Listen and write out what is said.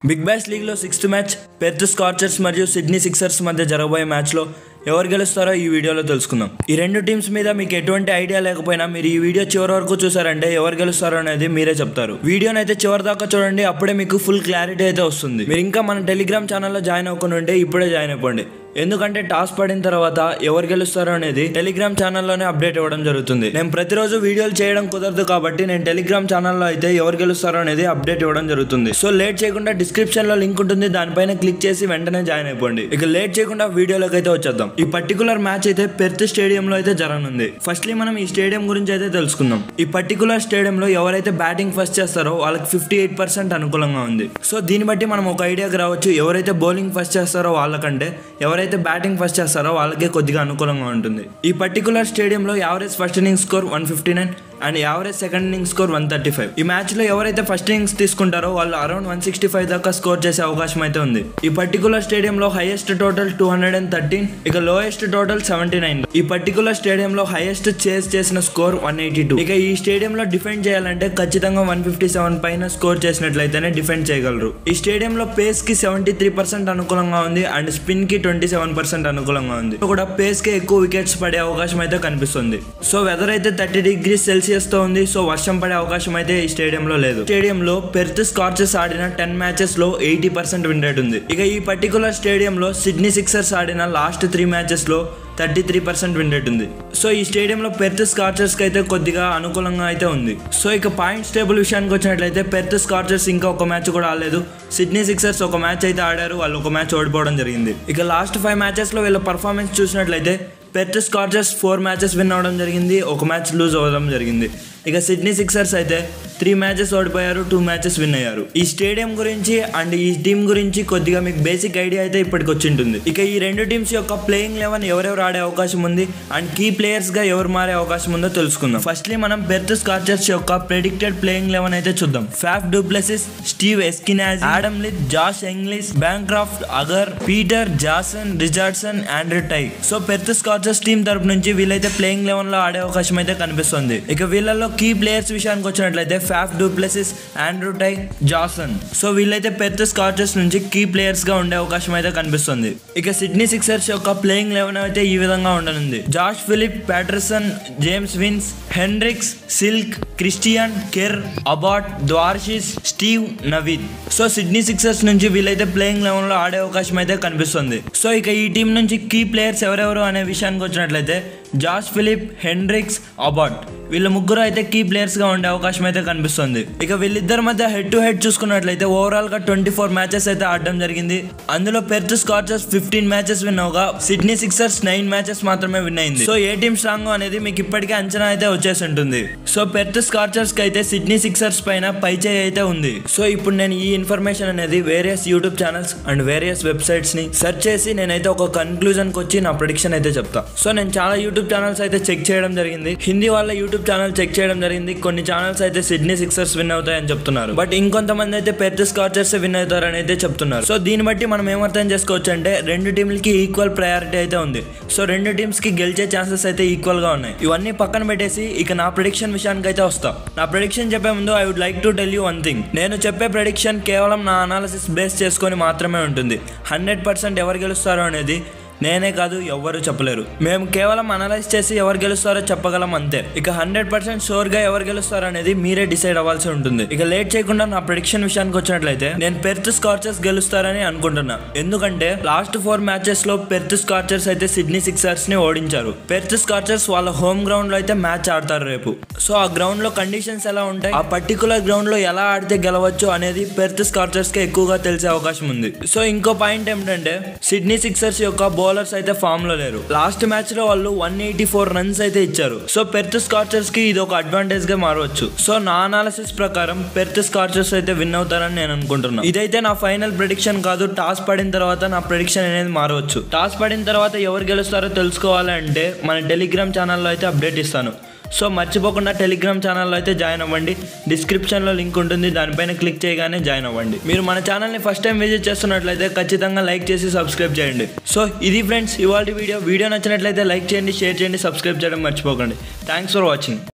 big bash లీగ్లో sixth match Perth Scorchers మరియు Sydney Sixers మధ్య జరగబోయే మ్యాచ్లో ఎవరు గెలుస్తారో ఈ వీడియోలో తెలుసుకుందాం ఈ రెండు టీమ్స్ మీద మీకు ఎటువంటి ఐడియా లేకపోయినా మీరు ఈ వీడియో చివరి వరకు చూసారంటే ఎవరు గెలుస్తారో అనేది మీరే చెప్తారు వీడియోని అయితే చివరి దాకా చూడండి అప్పుడే మీకు ఫుల్ క్లారిటీ అయితే వస్తుంది మీరు ఇంకా మన టెలిగ్రామ్ ఛానల్లో జాయిన్ అవ్వకుండా ఉంటే ఇప్పుడే జాయిన్ అయిపోండి ఎందుకంటే టాస్ పడిన తర్వాత ఎవరు గెలుస్తారో అనేది టెలిగ్రామ్ ఛానల్లోనే అప్డేట్ ఇవ్వడం జరుగుతుంది నేను ప్రతిరోజు వీడియోలు చేయడం కుదరదు కాబట్టి నేను టెలిగ్రామ్ ఛానల్లో అయితే ఎవరు గెలుస్తారో అనేది అప్డేట్ ఇవ్వడం జరుగుతుంది సో లేట్ చేయకుండా డిస్క్రిప్షన్ లో లింక్ ఉంటుంది దానిపైన క్లిక్ చేసి వెంటనే జాయిన్ అయిపోండి ఇక లేట్ చేయకుండా వీడియోలోకి అయితే వచ్చేద్దాం ఈ పర్టికులర్ మ్యాచ్ అయితే పెర్త్ స్టేడియం లో అయితే జరగనుంది ఫస్ట్లీ మనం ఈ స్టేడియం గురించి అయితే తెలుసుకుందాం ఈ పర్టికులర్ స్టేడియం లో ఎవరైతే బ్యాటింగ్ ఫస్ట్ చేస్తారో వాళ్ళకి ఫిఫ్టీ ఎయిట్ పర్సెంట్ అనుకూలంగా ఉంది సో దీన్ని బట్టి మనం ఒక ఐడియాకి రావచ్చు ఎవరైతే బౌలింగ్ ఫస్ట్ చేస్తారో వాళ్ళకంటే ఎవరైతే బ్యాటింగ్ ఫస్ట్ చేస్తారో వాళ్ళకే కొద్దిగా అనుకూలంగా ఉంటుంది ఈ పర్టికులర్ స్టేడియంలో average first inning score one fifty nine and average second inning score one thirty five ఈ మ్యాచ్ లో ఎవరైతే ఫస్ట్ ఇన్నింగ్స్ తీసుకుంటారో వాళ్ళు అరౌండ్ వన్ సిక్స్టీ ఫైవ్ దాకా స్కోర్ చేసే అవకాశం అయితే ఉంది ఈ పర్టికులర్ స్టేడియంలో highest total two hundred and thirteen ఇక లోయెస్ట్ టోటల్ సెవెంటీ నైన్ ఈ పర్టికులర్ స్టేడియంలో హైయెస్ట్ చేస్ చేసిన స్కోర్ వన్ ఎయిటీ టూ ఇక ఈ స్టేడియంలో డిఫెండ్ చేయాలంటే ఖచ్చితంగా వన్ ఫిఫ్టీ సెవెన్ పైన స్కోర్ చేసినట్లయితేనే డిఫెండ్ చేయగలరు ఈ స్టేడియంలో పేస్ కి సెవెంటీ త్రీ పర్సెంట్ అనుకూలంగా ఉంది అండ్ స్పిన్ కి ట్వంటీ సెవెన్ పర్సెంట్ అనుకూలంగా ఉంది కూడా పేస్ కి ఎక్కువ వికెట్స్ పడే అవకాశం అయితే కనిపిస్తుంది సో వెదర్ అయితే థర్టీ డిగ్రీ సెల్సియస్ తో ఉంది సో వర్షం పడే అవకాశం అయితే ఈ స్టేడియంలో లేదు స్టేడియంలో పెర్త్ స్కార్చెస్ ఆడిన టెన్ మ్యాచెస్ లో ఎయిటీ పర్సెంట్ విన్ రేట్ ఉంది ఇక ఈ పర్టికులర్ స్టేడియంలో సిడ్నీ సిక్సర్స్ ఆడిన లాస్ట్ త్రీ మ్యాచెస్ లో thirty three percent win rate ఉంది సో ఈ స్టేడియంలో పెర్త్ స్కార్చర్స్కి అయితే కొద్దిగా అనుకూలంగా అయితే ఉంది సో ఇక పాయింట్స్ టేబుల్ విషయానికి వచ్చినట్లయితే పెర్త్ స్కార్చర్స్ ఇంకా ఒక మ్యాచ్ కూడా ఆడలేదు సిడ్నీ సిక్సర్స్ ఒక మ్యాచ్ అయితే ఆడారు వాళ్ళు ఒక మ్యాచ్ ఓడిపోవడం జరిగింది ఇక లాస్ట్ ఫైవ్ మ్యాచెస్లో వీళ్ళ పర్ఫార్మెన్స్ చూసినట్లయితే Perth Scorchers four matches win అవ్వడం జరిగింది ఒక మ్యాచ్ లూజ్ అవ్వడం జరిగింది ఇక సిడ్నీ సిక్సర్స్ అయితే త్రీ మ్యాచెస్ ఓడిపోయారు టూ మ్యాచెస్ విన్ అయ్యారు ఈ స్టేడియం గురించి అండ్ ఈ టీం గురించి కొద్దిగా మీకు బేసిక్ ఐడియా అయితే ఇప్పటికి వచ్చింటుంది ఇక ఈ రెండు టీమ్స్ యొక్క ప్లేయింగ్ లెవెన్ ఎవరెవరు ఆడే అవకాశం ఉంది అండ్ కీ ప్లేయర్స్ గా ఎవరు మారే అవకాశం ఉందో తెలుసుకుందాం ఫస్ట్లీ మనం బెర్త్ స్కార్చర్స్ యొక్క ప్రెడిక్టెడ్ ప్లేయింగ్ లెవెన్ అయితే చూద్దాం Faf du Plessis Steve Eskinazi Adam Lyth Josh Inglis Bancroft Agar Peter Jason Richardson Andrew Tye so Perth Scorchers team తరపు నుంచి వీళ్ళైతే ప్లేయింగ్ లెవెన్ లో ఆడే అవకాశం అయితే కనిపిస్తుంది ఇక వీళ్ళలో కీ ప్లేయర్స్ విషయానికి వచ్చినట్లయితే Faf du Plessis Andrew Tye Jason so వీళ్ళైతే పెర్త్ స్కార్చర్స్ నుంచి కీ ప్లేయర్స్ గా ఉండే అవకాశం అయితే కనిపిస్తుంది ఇక సిడ్నీ సిక్సర్స్ యొక్క ప్లేయింగ్ లెవెన్ అయితే ఈ విధంగా ఉండనుంది Josh Philippe Patterson James Vince Henriques Silk Christian Kerr Abbott Dwarshuis Steve Naveed so Sydney Sixers నుంచి వీళ్ళైతే ప్లేయింగ్ లెవెన్ లో ఆడే అవకాశం అయితే కనిపిస్తుంది సో ఇక ఈ టీం నుంచి కీ ప్లేయర్స్ ఎవరెవరు అనే విషయానికి వచ్చినట్లయితే జాష్ ఫిలిప్ హెన్రిక్స్ అబాట్ వీళ్ళ ముగ్గురు అయితే కీ ప్లేయర్స్ గా ఉండే అవకాశం అయితే కనిపిస్తుంది ఇక వీళ్ళిద్దరి మధ్య హెడ్ టు హెడ్ చూసుకున్నట్లయితే ఓవరాల్ గా ట్వంటీ ఫోర్ మ్యాచెస్ అయితే ఆడడం జరిగింది అందులో Perth Scorchers fifteen matches win అవగా సిడ్నీ సిక్సర్స్ నైన్ మ్యాచెస్ మాత్రమే విన్ అయింది సో ఏ టీం స్ట్రాంగ్ అనేది మీకు ఇప్పటికే అంచనా అయితే వచ్చేసి ఉంటుంది సో పెర్త్ స్కార్చర్స్ కి అయితే సిడ్నీ సిక్సర్స్ పైన పైచేయి అయితే ఉంది సో ఇప్పుడు నేను ఈ ఇన్ఫర్మేషన్ అనేది various YouTube channels and various websites ని సెర్చ్ చేసి నేనైతే ఒక కన్క్లూజన్ కి వచ్చి నా ప్రొడిక్షన్ అయితే చెప్తా సో నేను చాలా యూట్యూబ్ ఛానల్స్ అయితే చెక్ చేయడం జరిగింది హిందీ వాళ్ళ యూట్యూబ్ ఛానల్ చెక్ చేయడం జరిగింది కొన్ని ఛానల్స్ అయితే సిడ్నీ సిక్సర్స్ విన్ అవుతాయని చెప్తున్నారు బట్ ఇంకొంతమంది అయితే పెర్త్ స్కార్చర్స్ విన్ అవుతారని అయితే చెప్తున్నారు సో దీన్ని బట్టి మనం ఏమర్థం చేసుకోవచ్చు అంటే రెండు టీంలకి ఈక్వల్ ప్రయారిటీ అయితే ఉంది సో రెండు టీమ్స్ కి గెలిచే ఛాన్సెస్ అయితే ఈక్వల్ గా ఉన్నాయి ఇవన్నీ పక్కన పెట్టేసి ఇక నా ప్రిడిక్షన్ విషయానికి అయితే వస్తా నా ప్రిడిక్షన్ చెప్పే ముందు I would like to tell you one thing నేను చెప్పే ప్రిడిక్షన్ కేవలం నా అనాలిసిస్ బేస్ చేసుకొని మాత్రమే ఉంటుంది హండ్రెడ్ పర్సెంట్ ఎవరు గెలుస్తారో అనేది నేనే కాదు ఎవ్వరు చెప్పలేరు మేము కేవలం అనలైజ్ చేసి ఎవరు గెలుస్తారో చెప్పగలం అంతే ఇక హండ్రెడ్ పర్సెంట్ షోర్ గా ఎవరు గెలుస్తారో అనేది మీరే డిసైడ్ అవ్వాల్సి ఉంటుంది ఇక లేట్ చేయకుండా నా ప్రొడిక్షన్ విషయానికి వచ్చినట్లయితే నేను పెర్త్ స్కార్చర్స్ గెలుస్తారని అనుకుంటున్నా ఎందుకంటే లాస్ట్ ఫోర్ మ్యాచెస్ లో పెర్త్ స్కార్చర్స్ అయితే సిడ్నీ సిక్సర్స్ ని ఓడించారు పెర్త్ స్కార్చర్స్ వాళ్ళ హోమ్ గ్రౌండ్ లో అయితే మ్యాచ్ ఆడతారు రేపు సో ఆ గ్రౌండ్ లో కండిషన్స్ ఎలా ఉంటాయి ఆ పర్టికులర్ గ్రౌండ్ లో ఎలా ఆడితే గెలవచ్చు అనేది పెర్త్ స్కార్చర్స్ కి ఎక్కువగా తెలిసే అవకాశం ఉంది సో ఇంకో పాయింట్ ఏమిటంటే సిడ్నీ సిక్సర్స్ యొక్క బౌలర్స్ అయితే ఫామ్ లో లేరు లాస్ట్ మ్యాచ్ లో వాళ్ళు వన్ ఎయిటీ ఫోర్ రన్స్ అయితే ఇచ్చారు సో పెర్త్ స్కార్చర్స్ కి ఇది ఒక అడ్వాంటేజ్ గా మారవచ్చు సో నా అనాలిసిస్ ప్రకారం పెర్త్ స్కార్చర్స్ అయితే విన్ అవుతారని నేను అనుకుంటున్నాను ఇదైతే నా ఫైనల్ ప్రిడిక్షన్ కాదు టాస్ పడిన తర్వాత నా ప్రిడిక్షన్ అనేది మారవచ్చు టాస్ పడిన తర్వాత ఎవరు గెలుస్తారో తెలుసుకోవాలంటే మన టెలిగ్రామ్ ఛానల్లో అయితే అప్డేట్ ఇస్తాను సో మర్చిపోకుండా టెలిగ్రామ్ ఛానల్లో అయితే జాయిన్ అవ్వండి డిస్క్రిప్షన్లో లింక్ ఉంటుంది దానిపైన క్లిక్ చేయగానే జాయిన్ అవ్వండి మీరు మన ఛానల్ని ఫస్ట్ టైం విజిట్ చేస్తున్నట్లయితే ఖచ్చితంగా లైక్ చేసి సబ్స్క్రైబ్ చేయండి సో ఇది ఫ్రెండ్స్ ఇవాళ వీడియో వీడియో నచ్చినట్లయితే లైక్ చేయండి షేర్ చేయండి సబ్స్క్రైబ్ చేయడం మర్చిపోకండి థ్యాంక్స్ ఫర్ వాచింగ్